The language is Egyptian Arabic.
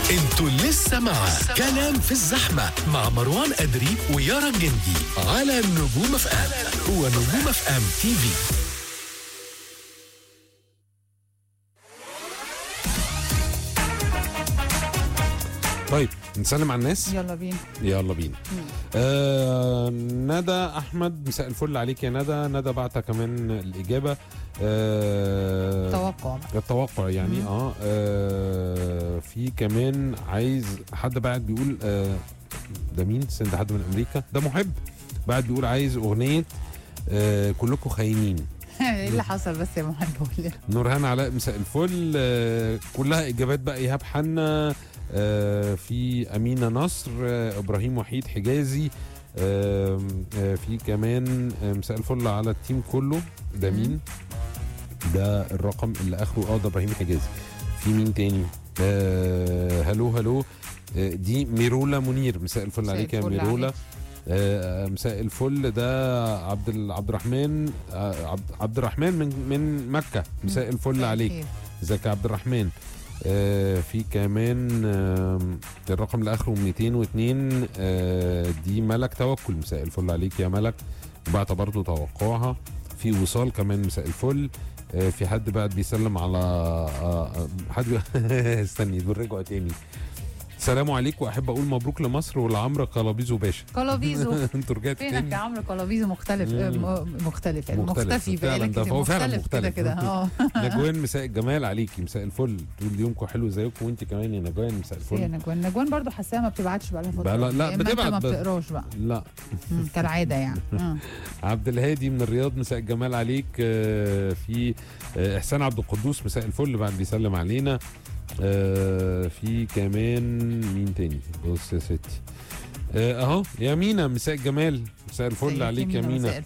انتوا لسه مع كلام في الزحمة مع مروان أدري ويارا جندي على نجوم اف ام هو نجوم اف ام تي في طيب نسلم على الناس يلا بينا يلا بينا آه ندى احمد مساء الفل عليك يا ندى ندى بعت كمان الاجابه آه توقع بقى. التوقع يعني مم. آه, اه في كمان عايز حد بعد بيقول آه ده مين استنى ده حد من امريكا ده محب بعد بيقول عايز اغنيه آه كلكم خاينين ايه اللي حصل بس يا محمد قول لنا نورهان علاء مساء الفل آه، كلها اجابات بقى ايهاب حنا آه، في امينه نصر آه، ابراهيم وحيد حجازي آم، آه، في كمان آه، مساء الفل على التيم كله ده مم. مين ده الرقم اللي اخره اه ده ابراهيم حجازي في مين تاني آه هلو هلو آه، دي ميرولا منير مساء الفل مساء عليك يا الفل ميرولا عليك. آه، مساء الفل ده عبد ال- عبد الرحمن آه، عبد, عبد الرحمن من من مكه مساء الفل عليك خير. ازيك يا عبد الرحمن آه في كمان آم، الرقم اللي اخره 202 آه دي ملك توكل مساء الفل عليك يا ملك بعت برضه توقعها في وصال كمان مساء الفل آه في حد بعد بيسلم على آه آه، حد بي- استني دول رجعوا تاني السلام عليكم واحب اقول مبروك لمصر ولعمرو قلابيزو باشا كلابيزو انتوا رجعتوا فينك يا تاني عمرو كلابيزو مختلف آه، مم. م- مختلف يعني مختلف. مختفي فعلاً بقالك ده كتير هو فعلاً مختلف كده مختلف. كده اه نجوان مساء الجمال عليكي مساء الفل تقول يومكم حلو زيكم وانت كمان يا نجوان مساء يا الفل نجوان نجوان برضو حاساها ما بتبعتش بقى لها فتره بقى لا- لا، يا إما بتبعت انت ما بس. بتقراش بقى لا مم، كالعاده يعني آه. عبد الهادي من الرياض مساء الجمال عليك آه، في آه، احسان عبد القدوس مساء الفل بعد بيسلم علينا آه، في كمان مين تاني بص يا ستي آه، اهو يا مينا مساء الجمال مساء الفل ازيك يا عليك يا مينا؟ مينا مساء